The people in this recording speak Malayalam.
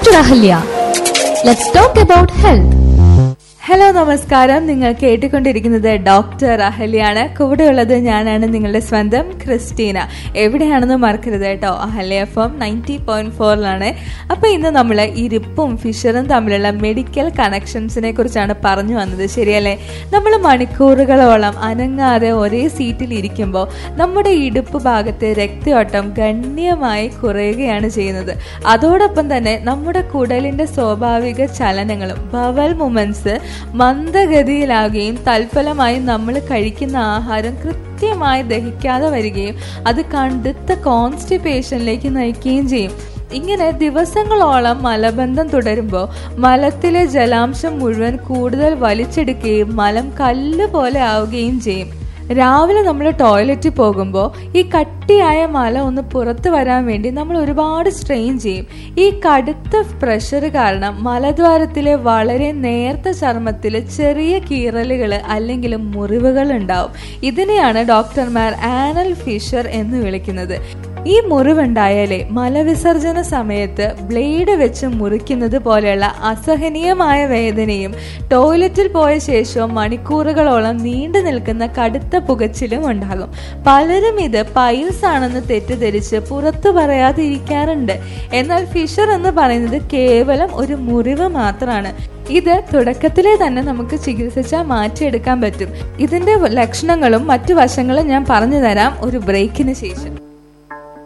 Dr. Ahalya. Let's talk about health. Hello നമസ്കാരം നിങ്ങൾ കേട്ടുകൊണ്ടിരിക്കുന്നത് ഡോക്ടർ അഹല്യാണ് കൂടെയുള്ളത് ഞാനാണ് നിങ്ങളുടെ സ്വന്തം ക്രിസ്റ്റീന എവിടെയാണെന്ന് മറക്കരുത് കേട്ടോ Ahalya F M ninety point ഫോറിലാണ് അപ്പൊ ഇന്ന് നമ്മൾ ഇരിപ്പും ഫിഷറും തമ്മിലുള്ള മെഡിക്കൽ കണക്ഷൻസിനെ കുറിച്ചാണ് പറഞ്ഞു വന്നത് ശരിയല്ലേ നമ്മൾ മണിക്കൂറുകളോളം അനങ്ങാതെ ഒരേ സീറ്റിൽ ഇരിക്കുമ്പോൾ നമ്മുടെ ഇടുപ്പ് ഭാഗത്തെ രക്തയോട്ടം ഗണ്യമായി കുറയുകയാണ് ചെയ്യുന്നത് അതോടൊപ്പം തന്നെ നമ്മുടെ കുടലിന്റെ സ്വാഭാവിക ചലനങ്ങളും ബവൽ മൂമെന്റ്സ് മന്ദഗതിയിലാകുകയും തൽഫലമായി നമ്മൾ കഴിക്കുന്ന ആഹാരം കൃത്യമായി ദഹിക്കാതെ വരികയും അത് കടുത്ത കോൺസ്റ്റിപ്പേഷനിലേക്ക് നയിക്കുകയും ചെയ്യും ഇങ്ങനെ ദിവസങ്ങളോളം മലബന്ധം തുടരുമ്പോൾ മലത്തിലെ ജലാംശം മുഴുവൻ കൂടുതൽ വലിച്ചെടുക്കുകയും മലം കല്ല് പോലെ ആവുകയും ചെയ്യും രാവിലെ നമ്മൾ ടോയ്ലറ്റിൽ പോകുമ്പോൾ ഈ കട്ടിയായ മല ഒന്ന് പുറത്തു വരാൻ വേണ്ടി നമ്മൾ ഒരുപാട് സ്ട്രെയിൻ ചെയ്യും ഈ കടുത്ത പ്രഷർ കാരണം മലദ്വാരത്തിലെ വളരെ നേർത്ത ചർമ്മത്തിൽ ചെറിയ കീറലുകൾ അല്ലെങ്കിൽ മുറിവുകൾ ഉണ്ടാവും ഇതിനെയാണ് ഡോക്ടർമാർ ആനൽ ഫിഷർ എന്ന് വിളിക്കുന്നത് ഈ മുറിവുണ്ടായാലേ മലവിസർജന സമയത്ത് ബ്ലേഡ് വെച്ച് മുറിക്കുന്നത് പോലെയുള്ള അസഹനീയമായ വേദനയും ടോയ്ലറ്റിൽ പോയ ശേഷവും മണിക്കൂറുകളോളം നീണ്ടു നിൽക്കുന്ന കടുത്ത പുകച്ചിലും ഉണ്ടാകും പലരും ഇത് പൈൽസ് ആണെന്ന് തെറ്റിദ്ധരിച്ച് പുറത്തു പറയാതെ ഇരിക്കാറുണ്ട് എന്നാൽ ഫിഷർ എന്ന് പറയുന്നത് കേവലം ഒരു മുറിവ് മാത്രമാണ് ഇത് തുടക്കത്തിലെ തന്നെ നമുക്ക് ചികിത്സിച്ചാൽ മാറ്റിയെടുക്കാൻ പറ്റും ഇതിന്റെ ലക്ഷണങ്ങളും മറ്റു വശങ്ങളും ഞാൻ പറഞ്ഞു തരാം ഒരു ബ്രേക്കിന് ശേഷം